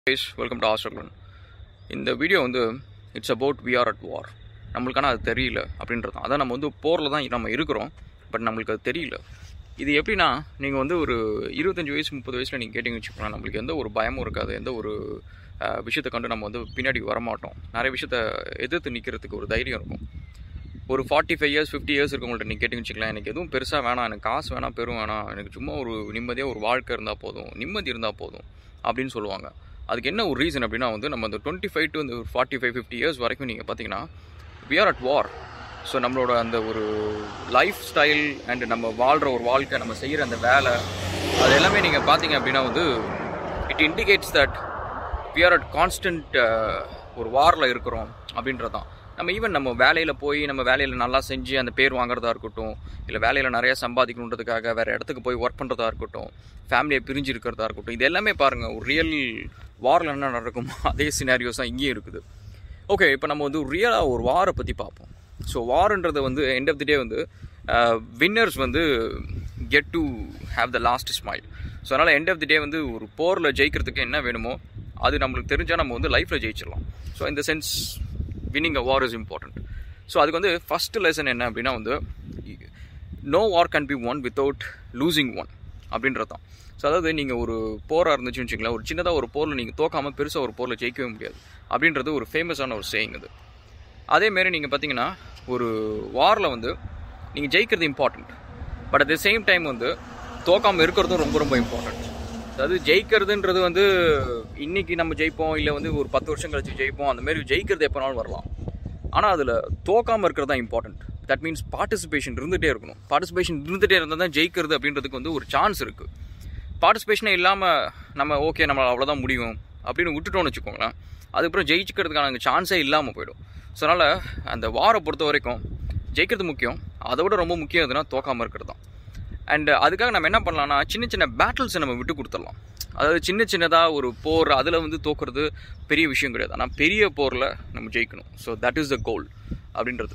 guys welcome to ஆஸ்ட்ரலன் இந்த video வந்து it's about we are at war நம்மளுக்கான அது தெரியல அப்படின்றது தான் அதான் நம்ம வந்து போரில் தான் நம்ம இருக்கிறோம் பட் நம்மளுக்கு அது தெரியல இது எப்படின்னா நீங்கள் வந்து ஒரு இருபத்தஞ்சி வயசு முப்பது வயசில் நீங்கள் கேட்டிங்கன்னு வச்சுக்கோங்களேன் நம்மளுக்கு எந்த ஒரு பயமும் இருக்காது எந்த ஒரு அஹ், விஷயத்தை கண்டு நம்ம வந்து பின்னாடி வரமாட்டோம் நிறைய விஷயத்த எதிர்த்து நிற்கிறதுக்கு ஒரு தைரியம் இருக்கும் ஒரு forty five years fifty years இருக்கவங்கள்ட்ட நீங்கள் கேட்டிங்கன்னு வச்சுக்கலாம் எனக்கு எதுவும் பெருசாக வேணாம் எனக்கு காசு வேணாம் பெரும் வேணாம் எனக்கு சும்மா ஒரு நிம்மதியாக ஒரு வாழ்க்கை இருந்தால் போதும் நிம்மதி இருந்தால் போதும் அப்படின்னு சொல்லுவாங்க அதுக்கு என்ன ஒரு ரீசன் அப்படின்னா வந்து நம்ம அந்த டுவெண்ட்டி ஃபைவ் டு அந்த ஃபார்ட்டி ஃபைவ் ஃபிஃப்டி இயர்ஸ் வரைக்கும் நீங்கள் பார்த்தீங்கன்னா we are at war so நம்மளோட அந்த ஒரு லைஃப் ஸ்டைல் அண்ட் நம்ம வாழ்கிற ஒரு வாழ்க்கை நம்ம செய்கிற அந்த வேலை அது எல்லாமே நீங்கள் பார்த்தீங்க அப்படின்னா வந்து it indicates that we are at constant ஒரு வாரில் இருக்கிறோம் அப்படின்றது தான் நம்ம ஈவன் நம்ம வேலையில் போய் நம்ம வேலையில் நல்லா செஞ்சு அந்த பேர் வாங்குறதா இருக்கட்டும் இல்லை வேலையில் நிறைய சம்பாதிக்கணுன்றதுக்காக வேறு இடத்துக்கு போய் ஒர்க் பண்ணுறதா இருக்கட்டும் ஃபேமிலியை பிரிஞ்சு இருக்கிறதா இருக்கட்டும் இது எல்லாமே பாருங்கள் ஒரு ரியல் வாரில் என்ன நடக்குமோ அதே சினாரியோஸ் தான் இங்கேயும் இருக்குது ஓகே இப்போ நம்ம வந்து ரியலாக ஒரு வாரை பற்றி பார்ப்போம் ஸோ வார்ன்றது வந்து எண்ட் ஆஃப் தி டே வந்து வின்னர்ஸ் வந்து get to have the last smile so அதனால் எண்ட் ஆஃப் தி டே வந்து ஒரு போரில் ஜெயிக்கிறதுக்கு என்ன வேணுமோ அது நம்மளுக்கு தெரிஞ்சால் நம்ம வந்து லைஃப்பில் ஜெயிச்சிடலாம் ஸோ இந்த sense winning a war is important so அதுக்கு வந்து ஃபஸ்ட் லெசன் என்ன அப்படின்னா வந்து no war can be won without losing one அப்படின்றது தான் ஸோ அதாவது நீங்கள் ஒரு போராக இருந்துச்சுன்னு வச்சுங்களேன் ஒரு சின்னதாக ஒரு போரில் நீங்கள் தோக்காமல் பெருசாக ஒரு போரில் ஜெயிக்கவே முடியாது அப்படின்றது ஒரு ஃபேமஸான ஒரு சேயிங் அது அதேமாரி நீங்கள் பார்த்தீங்கன்னா ஒரு வாரில் வந்து நீங்கள் ஜெயிக்கிறது important but at the same time வந்து தோக்காமல் இருக்கிறதும் ரொம்ப ரொம்ப இம்பார்ட்டண்ட் அதாவது ஜெயிக்கிறதுன்றது வந்து இன்னைக்கு நம்ம ஜெயிப்போம் இல்லை வந்து ஒரு பத்து வருஷம் கழிச்சு ஜெயிப்போம் அந்த மாதிரி ஜெயிக்கிறது எப்போனாலும் வரலாம் ஆனால் அதில் தோக்காமல் இருக்கிறது தான் இம்பார்ட்டண்ட் தட் மீன்ஸ் பார்ட்டிசிபேஷன் இருந்துகிட்டே இருக்கணும் பார்ட்டிசிபேஷன் இருந்துகிட்டே இருந்தால் தான் ஜெயிக்கிறது அப்படின்றதுக்கு வந்து ஒரு சான்ஸ் இருக்குது பார்ட்டிசிபேஷனே இல்லாமல் நம்ம ஓகே நம்மளால் அவ்வளோதான் முடியும் அப்படின்னு விட்டுட்டோம்னு வச்சுக்கோங்களேன் அதுக்கப்புறம் ஜெயிச்சுக்கிறதுக்கான சான்ஸே இல்லாமல் போயிடும் ஸோ அதனால் அந்த வாரை பொறுத்த வரைக்கும் ஜெயிக்கிறது முக்கியம் அதை விட ரொம்ப முக்கியம் எதுனா தோக்காமல் இருக்கிறது தான் அண்ட் அதுக்காக நம்ம என்ன பண்ணலாம்னா சின்ன சின்ன பேட்டில்ஸை நம்ம விட்டு கொடுத்துடலாம் அதாவது சின்ன சின்னதாக ஒரு போர் அதில் வந்து தோக்குறது பெரிய விஷயம் கிடையாது ஆனால் பெரிய போரில் நம்ம ஜெயிக்கணும் so that is the goal அப்படின்றது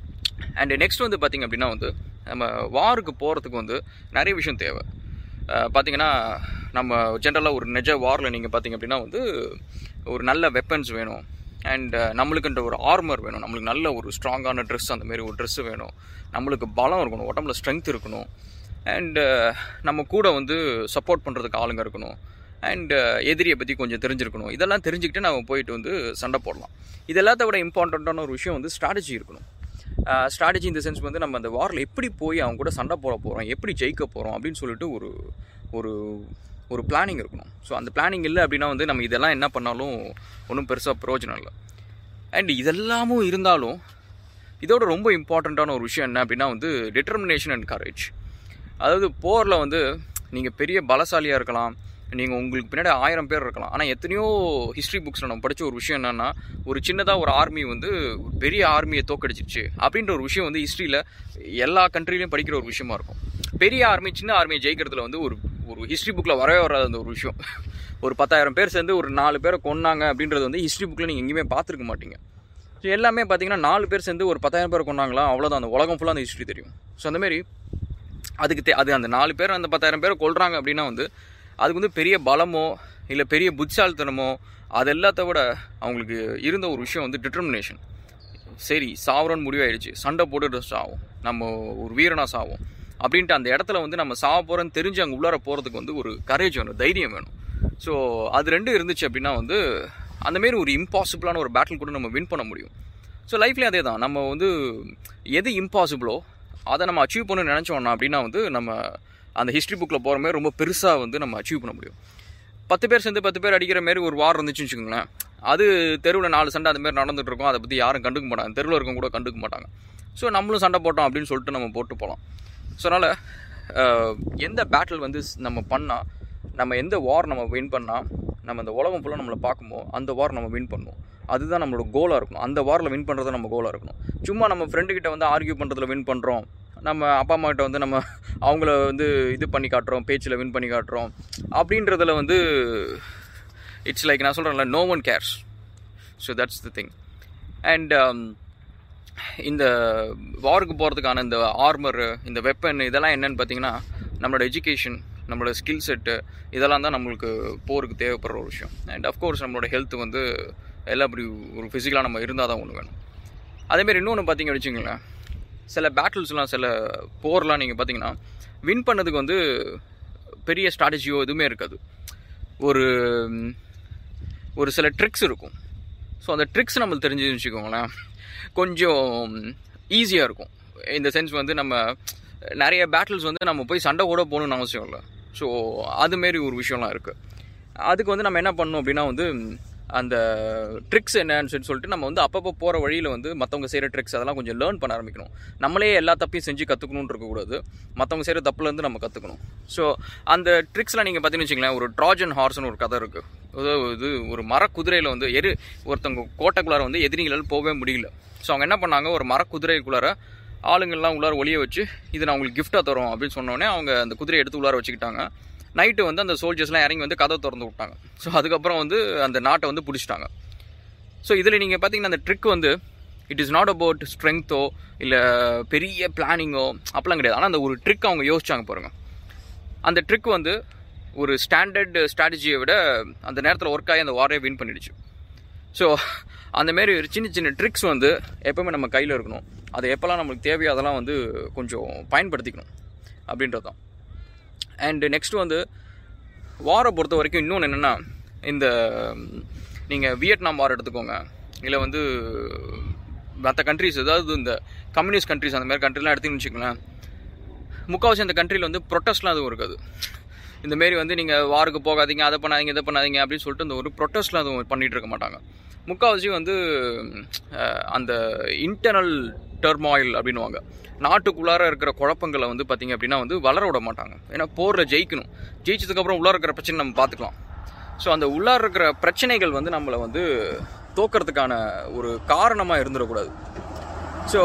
அண்ட் நெக்ஸ்ட் வந்து பார்த்திங்க அப்படின்னா வந்து நம்ம வாருக்கு போகிறதுக்கு வந்து நிறைய விஷயம் தேவை அஹ் பார்த்தீங்கன்னா நம்ம ஜென்ரலாக ஒரு நிஜ வாரில் நீங்கள் பார்த்தீங்க அப்படின்னா வந்து ஒரு நல்ல வெப்பன்ஸ் வேணும் அண்ட் நம்மளுக்குன்ற ஒரு ஆர்மர் வேணும் நம்மளுக்கு நல்ல ஒரு ஸ்ட்ராங்கான ட்ரெஸ் அந்த மாதிரி ஒரு ட்ரெஸ்ஸு வேணும் நம்மளுக்கு பலம் இருக்கணும் உடம்புல ஸ்ட்ரென்த் இருக்கணும் அண்டு நம்ம கூட வந்து சப்போர்ட் பண்ணுறதுக்கு ஆளுங்க இருக்கணும் அண்ட் எதிரியை பற்றி கொஞ்சம் தெரிஞ்சிருக்கணும் இதெல்லாம் தெரிஞ்சுக்கிட்டு நம்ம போயிட்டு வந்து சண்டை போடலாம் இது எல்லாத்த விட இம்பார்ட்டண்ட்டான ஒரு விஷயம் வந்து ஸ்ட்ராட்டஜி இருக்கணும் ஸ்ட்ராட்டஜி இந்த சென்ஸ் வந்து நம்ம அந்த வாரில் எப்படி போய் அவங்க கூட சண்டை போட போகிறோம் எப்படி ஜெயிக்க போகிறோம் அப்படின்னு சொல்லிட்டு ஒரு ஒரு ஒரு பிளானிங் இருக்கணும் ஸோ அந்த பிளானிங் இல்லை அப்படின்னா வந்து நம்ம இதெல்லாம் என்ன பண்ணாலும் ஒன்றும் பெருசாக பிரயோஜனம் இல்லை அண்ட் இதெல்லாமும் இருந்தாலும் இதோட ரொம்ப இம்பார்ட்டண்ட்டான ஒரு விஷயம் என்ன அப்படின்னா வந்து டிட்டர்மினேஷன் அண்ட் கரேஜ் அதாவது போரில் வந்து நீங்கள் பெரிய பலசாலியாக இருக்கலாம் நீங்கள் உங்களுக்கு பின்னாடி ஆயிரம் பேர் இருக்கலாம் ஆனால் எத்தனையோ ஹிஸ்ட்ரி புக்ஸில் நம்ம படித்த ஒரு விஷயம் என்னென்னா ஒரு சின்னதாக ஒரு ஆர்மி வந்து ஒரு பெரிய ஆர்மியை தோக்கடிச்சிருச்சு அப்படின்ற ஒரு விஷயம் வந்து ஹிஸ்ட்ரியில் எல்லா கண்ட்ரிலையும் படிக்கிற ஒரு விஷயமா இருக்கும் பெரிய ஆர்மி சின்ன ஆர்மியை ஜெயிக்கிறதுல வந்து ஒரு ஒரு ஹிஸ்ட்ரி புக்கில் வரவே வராத அந்த ஒரு விஷயம் ஒரு பத்தாயிரம் பேர் சேர்ந்து ஒரு நாலு பேரை கொன்னாங்க அப்படின்றது வந்து ஹிஸ்ட்ரி புக்கில் நீங்கள் எங்கேயுமே பார்த்துருக்க மாட்டீங்க ஸோ எல்லாமே பார்த்தீங்கன்னா நாலு பேர் சேர்ந்து ஒரு பத்தாயிரம் பேர் கொண்டாங்களா அவ்வளோதான் அந்த உலகம் ஃபுல்லாக அந்த ஹிஸ்ட்ரி தெரியும் ஸோ அந்த மாதிரி அதுக்கு தே அது அந்த நாலு பேர் அந்த பத்தாயிரம் பேரை கொள்றாங்க அப்படின்னா வந்து அதுக்கு வந்து பெரிய பலமோ இல்லை பெரிய புத்திசாலித்தனமோ அது எல்லாத்த விட அவங்களுக்கு இருந்த ஒரு விஷயம் வந்து டிட்டர்மினேஷன் சரி சாவரன் முடிவாயிடுச்சு சண்டை போட்டுட்டு சாவும் நம்ம ஒரு வீரனா சாவோம் அப்படின்ட்டு அந்த இடத்துல வந்து நம்ம சாவ போகிறோன்னு தெரிஞ்சு அங்கே உள்ளார போகிறதுக்கு வந்து ஒரு கரேஜ் வேணும் தைரியம் வேணும் ஸோ அது ரெண்டும் இருந்துச்சு அப்படின்னா வந்து அந்தமாரி ஒரு இம்பாசிபிளான ஒரு பேட்டில் கூட நம்ம வின் பண்ண முடியும் ஸோ லைஃப்லேயும் அதே தான் நம்ம வந்து எது இம்பாசிபிளோ அதை நம்ம அச்சீவ் பண்ண நினச்சோம்னா அப்படின்னா வந்து நம்ம அந்த ஹிஸ்ட்ரி புக்கில் போகிற மாதிரி ரொம்ப பெருசாக வந்து நம்ம அச்சீவ் பண்ண முடியும் பத்து பேர் சேர்ந்து பத்து பேர் அடிக்கிற மாதிரி ஒரு வார் இருந்துச்சுன்னு வச்சுக்கோங்களேன் அது தெருவில் நாலு சண்டை அந்த மாதிரி நடந்துட்டு இருக்கும் அதை பற்றி யாரும் கண்டுக்க மாட்டாங்க தெருவில் இருக்கவங்க கூட கண்டுக்க மாட்டாங்க ஸோ நம்மளும் சண்டை போட்டோம் அப்படின்னு சொல்லிட்டு நம்ம போட்டு போகலாம் ஸோ அதனால் எந்த பேட்டில் வந்து நம்ம பண்ணால் நம்ம எந்த வார் நம்ம வின் பண்ணால் நம்ம அந்த உலகம் ஃபுல்லாக நம்மளை பார்க்குமோ அந்த வார் நம்ம வின் பண்ணுவோம் அதுதான் நம்மளோட கோலாக இருக்கணும் அந்த வாரில் வின் பண்ணுறது நம்ம கோலாக இருக்கணும் சும்மா நம்ம ஃப்ரெண்டுக்கிட்ட வந்து ஆர்கியூ பண்ணுறதுல வின் பண்ணுறோம் நம்ம அப்பா அம்மா கிட்ட வந்து நம்ம அவங்கள வந்து இது பண்ணி காட்டுறோம் பேச்சில் வின் பண்ணி காட்டுறோம் அப்படின்றதுல வந்து இட்ஸ் லைக் நான் சொல்கிறேன்ல no one cares so that's the thing and இந்த வாருக்கு போகிறதுக்கான இந்த ஆர்மர் இந்த வெப்பன் இதெல்லாம் என்னன்னு பார்த்தீங்கன்னா நம்மளோட எஜுகேஷன் நம்மளோட ஸ்கில் செட்டு இதெல்லாம் தான் நம்மளுக்கு போருக்கு தேவைப்படுற ஒரு விஷயம் அண்ட் அஃப்கோர்ஸ் நம்மளோட ஹெல்த் வந்து எல்லாம் அப்படி ஒரு ஃபிசிக்கலாக நம்ம இருந்தால் தான் ஒன்று வேணும் அதேமாரி இன்னொன்று பார்த்தீங்க வச்சுங்களேன் சில பேட்டில்ஸ்லாம் சில போர்லாம் நீங்கள் பார்த்தீங்கன்னா வின் பண்ணதுக்கு வந்து பெரிய ஸ்ட்ராட்டஜியோ எதுவுமே இருக்காது ஒரு ம், ஒரு சில ட்ரிக்ஸ் இருக்கும் ஸோ அந்த ட்ரிக்ஸ் நம்மளுக்கு தெரிஞ்சு வச்சுக்கோங்களேன் கொஞ்சம் ஈஸியாக இருக்கும் இந்த சென்ஸ் வந்து நம்ம நிறைய பேட்டில்ஸ் வந்து நம்ம போய் சண்டை கூட போகணும்னு அவசியம் இல்லை ஸோ அதுமாரி ஒரு விஷயம்லாம் இருக்குது அதுக்கு வந்து நம்ம என்ன பண்ணணும் அப்படின்னா வந்து அந்த ட்ரிக்ஸ் என்னன்னு சொல்லி சொல்லிட்டு நம்ம வந்து அப்பப்போ போகிற வழியில் வந்து மற்றவங்க செய்கிற ட்ரிக்ஸ் அதெல்லாம் கொஞ்சம் லேர்ன் பண்ண ஆரம்பிக்கணும் நம்மளே எல்லா தப்பையும் செஞ்சு கற்றுக்கணும்னு இருக்கக்கூடாது மற்றவங்க செய்கிற தப்புலேருந்து நம்ம கற்றுக்கணும் ஸோ அந்த ட்ரிக்ஸ்லாம் நீங்கள் பார்த்தீங்கன்னு வச்சுங்களேன் ஒரு ட்ராஜன் ஹார்ஸ்னு ஒரு கதை இருக்குது இது ஒரு மரக்குதிரையில் வந்து எரு ஒருத்தவங்க கோட்டைக்குள்ளார வந்து எதிரிகளால் போகவே முடியல ஸோ அவங்க என்ன பண்ணாங்க ஒரு மரக்குதிரைக்குள்ளார ஆளுங்கள்லாம் உள்ளார ஒளிய வச்சு இது நான் உங்களுக்கு கிஃப்டாக தரோம் அப்படின்னு சொன்னோடனே அவங்க அந்த குதிரையை எடுத்து உள்ளார வச்சுக்கிட்டாங்க நைட்டு வந்து அந்த சோல்ஜர்ஸ்லாம் இறங்கி வந்து கதை திறந்து விட்டாங்க ஸோ அதுக்கப்புறம் வந்து அந்த நாட்டை வந்து பிடிச்சிட்டாங்க ஸோ இதில் நீங்கள் பார்த்தீங்கன்னா அந்த ட்ரிக் வந்து இட் இஸ் நாட் அபவுட் ஸ்ட்ரென்த்தோ இல்லை பெரிய பிளானிங்கோ அப்பெல்லாம் கிடையாது ஆனால் அந்த ஒரு ட்ரிக் அவங்க யோசிச்சாங்க பாருங்க அந்த ட்ரிக் வந்து ஒரு ஸ்டாண்டர்ட் ஸ்ட்ராட்டஜியை விட அந்த நேரத்தில் ஒர்க் ஆகி அந்த வாரே வின் பண்ணிடுச்சு ஸோ அந்த மாரி ஒரு சின்ன சின்ன ட்ரிக்ஸ் வந்து எப்பவுமே நம்ம கையில் இருக்கணும் அது எப்போல்லாம் நம்மளுக்கு தேவையோ அதெல்லாம் வந்து கொஞ்சம் பயன்படுத்திக்கணும் அப்படின்றது தான் அண்டு நெக்ஸ்ட் வந்து வாரை பொறுத்த வரைக்கும் இன்னொன்று என்னென்னா இந்த நீங்கள் வியட்நாம் வார் எடுத்துக்கோங்க இல்லை வந்து மற்ற கண்ட்ரிஸ் ஏதாவது இந்த கம்யூனிஸ்ட் கண்ட்ரிஸ் அந்த மாதிரி கண்ட்ரிலாம் எடுத்துன்னு வச்சுக்கோங்களேன் முக்கால்வாசி அந்த கண்ட்ரியில் வந்து ப்ரொட்டஸ்ட்லாம் எதுவும் இருக்காது இந்த மாரி வந்து நீங்கள் வாருக்கு போகாதீங்க அதை பண்ணாதீங்க இதை பண்ணாதீங்க அப்படின்னு சொல்லிட்டு இந்த ஒரு ப்ரொட்டஸ்ட்லாம் எதுவும் பண்ணிகிட்டு இருக்க மாட்டாங்க முக்கால்வாசி வந்து அஹ், அந்த இன்டர்னல் டர்மாயில் அப்படின்னுவாங்க நாட்டுக்குள்ளார இருக்கிற குழப்பங்களை வந்து பார்த்தீங்க அப்படின்னா வந்து வளர விட மாட்டாங்க ஏன்னா போரில் ஜெயிக்கணும் ஜெயிச்சதுக்கப்புறம் உள்ளார இருக்கிற பிரச்சனை நம்ம பார்த்துக்கலாம் ஸோ அந்த உள்ளார இருக்கிற பிரச்சனைகள் வந்து நம்மளை வந்து தோக்கிறதுக்கான ஒரு காரணமாக இருந்துடக்கூடாது ஸோ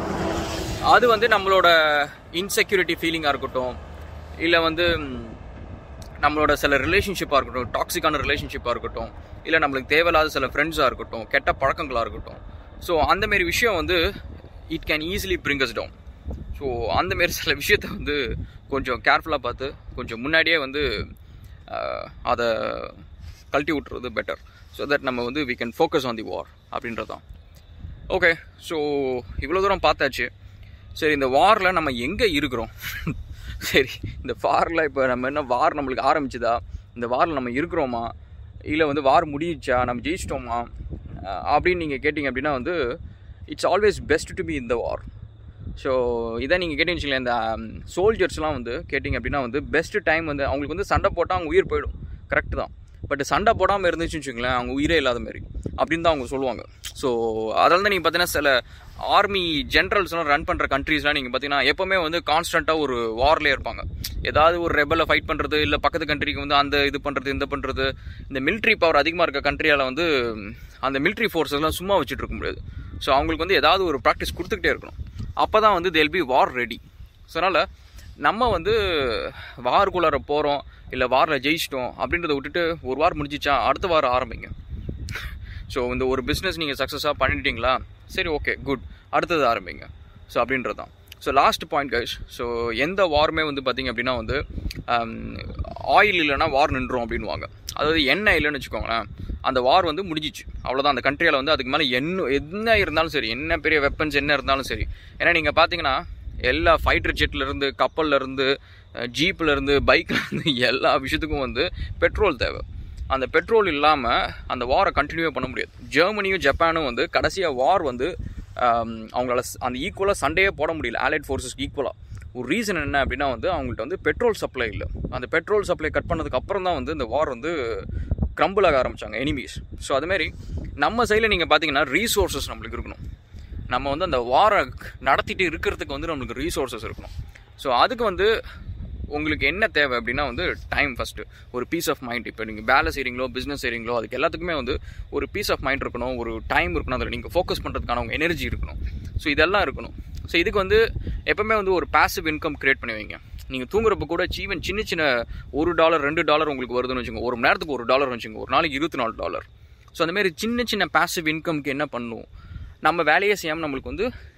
அது வந்து நம்மளோட இன்செக்யூரிட்டி ஃபீலிங்காக இருக்கட்டும் இல்லை வந்து ம், நம்மளோட சில ரிலேஷன்ஷிப்பாக இருக்கட்டும் டாக்ஸிக்கான ரிலேஷன்ஷிப்பாக இருக்கட்டும் இல்லை நம்மளுக்கு தேவையில்லாத சில ஃப்ரெண்ட்ஸாக இருக்கட்டும் கெட்ட பழக்கங்களாக இருக்கட்டும் ஸோ அந்தமாரி விஷயம் வந்து it can easily bring us down so அந்தமாரி சில விஷயத்த வந்து கொஞ்சம் கேர்ஃபுல்லாக பார்த்து கொஞ்சம் முன்னாடியே வந்து அஹ், அதை கழட்டி விட்டுறது பெட்டர் ஸோ தட் நம்ம வந்து we can focus on the war அப்படின்றது தான் ஓகே ஸோ இவ்வளோ தூரம் பார்த்தாச்சு சரி இந்த வாரில் நம்ம எங்கே இருக்கிறோம் சரி இந்த வாரில் இப்போ நம்ம என்ன வார் நம்மளுக்கு ஆரம்பிச்சுதா இந்த வாரில் நம்ம இருக்கிறோமா இல்லை வந்து வார் முடிஞ்சிச்சா நம்ம ஜெயிச்சிட்டோமா அஹ் அப்படின்னு நீங்கள் கேட்டிங்க அப்படின்னா வந்து it's always best to be இந்த வார் ஸோ இதை நீங்கள் கேட்டீங்கன்னு வச்சுக்கோங்களேன் இந்த சோல்ஜர்ஸ்லாம் வந்து கேட்டிங்க அப்படின்னா வந்து பெஸ்ட் டைம் வந்து அவங்களுக்கு வந்து சண்டை போட்டால் அவங்க உயிர் போயிடும் கரெக்டு தான் பட் சண்டை போடாமல் இருந்துச்சுன்னு வச்சுக்கோங்களேன் அவங்க உயிரே இல்லாத மாதிரி அப்படின்னு தான் அவங்க சொல்லுவாங்க ஸோ அதனால தான் நீங்கள் பார்த்தீங்கன்னா சில ஆர்மி ஜென்ரல்ஸ்லாம் ரன் பண்ணுற கண்ட்ரீஸ்லாம் நீங்கள் பார்த்தீங்கன்னா எப்போவுமே வந்து கான்ஸ்டண்ட்டாக ஒரு வார்லேயே இருப்பாங்க ஏதாவது ஒரு ரெபலை ஃபைட் பண்ணுறது இல்லை பக்கத்து கண்ட்ரிக்கு வந்து அந்த இது பண்ணுறது இந்த பண்ணுறது இந்த military பவர் அதிகமாக இருக்க கண்ட்ரியால் வந்து அந்த military forces எல்லாம் சும்மா வச்சுட்டு இருக்க முடியாது ஸோ அவங்களுக்கு வந்து ஏதாவது ஒரு ப்ராக்டிஸ் கொடுத்துக்கிட்டே இருக்கணும் அப்போ தான் வந்து they'll be war ready so அதனால் நம்ம வந்து வாருக்குள்ளார போகிறோம் இல்லை வாரில் ஜெயிச்சிட்டோம் அப்படின்றத விட்டுட்டு ஒரு வாரம் முடிஞ்சிச்சா அடுத்த வாரம் ஆரம்பிங்க ஸோ இந்த ஒரு பிஸ்னஸ் நீங்கள் சக்ஸஸாக பண்ணிட்டீங்களா சரி ஓகே குட் அடுத்தது ஆரம்பிங்க ஸோ அப்படின்றது தான் so last point guys so எந்த வாருமே வந்து பார்த்திங்க அப்படின்னா வந்து ஆயில் இல்லைன்னா வார் நின்றோம் அப்படின்வாங்க அதாவது எண்ணெய் இல்லைன்னு வச்சுக்கோங்களேன் அந்த வார் வந்து முடிஞ்சிச்சு அவ்வளோதான் அந்த கண்ட்ரியால் வந்து அதுக்கு மேலே என்ன என்ன இருந்தாலும் சரி என்ன பெரிய வெப்பன்ஸ் என்ன இருந்தாலும் சரி ஏன்னா நீங்கள் பார்த்தீங்கன்னா எல்லா ஃபைட்டர் ஜெட்லேருந்து கப்பல்லேருந்து ஜீப்லேருந்து பைக்லேருந்து எல்லா விஷயத்துக்கும் வந்து பெட்ரோல் தேவை அந்த பெட்ரோல் இல்லாமல் அந்த வாரை கண்டினியூ பண்ண முடியாது ஜெர்மனியும் ஜப்பானும் வந்து கடைசியாக வார் வந்து ஆம், அவங்களால ஸ்- அந்த ஈக்குவலாக சண்டையே போட முடியல allied ஃபோர்ஸஸ்க்கு ஈக்குவலாக ஒரு ரீசன் என்ன அப்படின்னா வந்து அவங்கள்ட்ட வந்து பெட்ரோல் சப்ளை இல்லை அந்த பெட்ரோல் சப்ளை கட் பண்ணதுக்கு அப்புறம் தான் வந்து இந்த வார் வந்து crumble ஆக ஆரம்பிச்சாங்க எனிமீஸ் ஸோ அதுமாரி நம்ம சைடில் நீங்கள் பார்த்தீங்கன்னா ரீசோர்ஸஸ் நம்மளுக்கு இருக்கணும் நம்ம வந்து அந்த வாரை நடத்திட்டு இருக்கிறதுக்கு வந்து நம்மளுக்கு ரீசோர்ஸஸ் இருக்கணும் ஸோ அதுக்கு வந்து உங்களுக்கு என்ன தேவை அப்படின்னா வந்து டைம் ஃபஸ்ட்டு ஒரு பீஸ் ஆஃப் மைண்ட் இப்போ நீங்கள் வேலை செய்கிறீங்களோ பிஸ்னஸ் செய்கிறீங்களோ அதுக்கு எல்லாத்துக்குமே வந்து ஒரு பீஸ் ஆஃப் மைண்ட் இருக்கணும் ஒரு டைம் இருக்கணும் அதில் நீங்கள் ஃபோக்கஸ் பண்ணுறதுக்கான உங்கள் எனர்ஜி இருக்கணும் ஸோ இதெல்லாம் இருக்கணும் ஸோ இதுக்கு வந்து எப்பவுமே வந்து ஒரு பாசிவ் இன்கம் கிரியேட் பண்ணி வைங்க நீங்கள் தூங்குறப்ப கூட ஈவன் சின்ன சின்ன ஒரு டாலர் ரெண்டு டாலர் உங்களுக்கு வருதுன்னு வச்சுங்க ஒரு மணி நேரத்துக்கு ஒரு டாலர் வச்சுங்க ஒரு நாளைக்கு இருபத்தி நாலு டாலர் ஸோ அந்த மாதிரி சின்ன சின்ன பாசிவ் இன்கம்க்கு என்ன பண்ணும் நம்ம வேலையே செய்யாமல் நம்மளுக்கு வந்து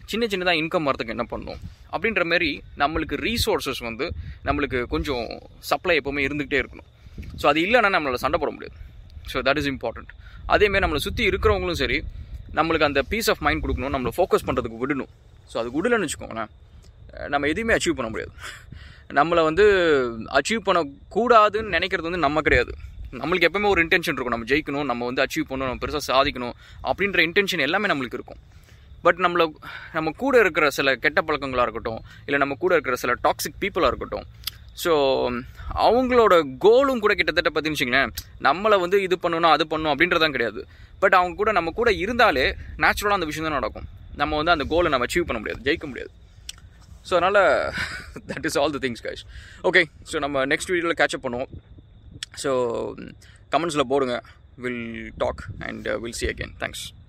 சின்ன சின்னதாக இன்கம் வரதுக்கு என்ன பண்ணணும் அப்படின்ற மாதிரி நம்மளுக்கு ரீசோர்ஸஸ் வந்து நம்மளுக்கு கொஞ்சம் சப்ளை எப்போவுமே இருந்துகிட்டே இருக்கணும் ஸோ அது இல்லைன்னா நம்மளால் சண்டை போட முடியாது ஸோ தட் இஸ் இம்பார்ட்டண்ட் அதேமாரி நம்மளை சுற்றி இருக்கிறவங்களும் சரி நம்மளுக்கு அந்த பீஸ் ஆஃப் மைண்ட் கொடுக்கணும் நம்மளை ஃபோக்கஸ் பண்ணுறதுக்கு விடணும் ஸோ அது விடலன்னு வச்சுக்கோங்களேன் நம்ம எதையுமே அச்சீவ் பண்ண முடியாது நம்மளை வந்து அச்சீவ் பண்ணக்கூடாதுன்னு நினைக்கிறது வந்து நம்ம கிடையாது நம்மளுக்கு எப்பவுமே ஒரு இன்டென்ஷன் இருக்கும் நம்ம ஜெயிக்கணும் நம்ம வந்து அச்சீவ் பண்ணணும் நம்ம பெருசாக சாதிக்கணும் அப்படின்ற இன்டென்ஷன் எல்லாமே நம்மளுக்கு இருக்கும் பட் நம்மள நம்ம கூட இருக்கிற சில கெட்ட பழக்கங்களாக இருக்கட்டும் இல்லை நம்ம கூட இருக்கிற சில டாக்ஸிக் பீப்புளாக இருக்கட்டும் ஸோ அவங்களோட கோலும் கூட கிட்டத்தட்ட பார்த்தீங்கன்னு வச்சுங்களேன் நம்மளை வந்து இது பண்ணணும் அது பண்ணணும் அப்படின்றதான் கிடையாது பட் அவங்க கூட நம்ம கூட இருந்தாலே நேச்சுரலாக அந்த விஷயம் தான் நடக்கும் நம்ம வந்து அந்த கோலை நம்ம அச்சீவ் பண்ண முடியாது ஜெயிக்க முடியாது ஸோ அதனால் that is all the things guys okay so நம்ம நெக்ஸ்ட் வீடியோவில் கேட்சப் பண்ணுவோம் ஸோ கமெண்ட்ஸில் போடுங்க will talk and will see again thanks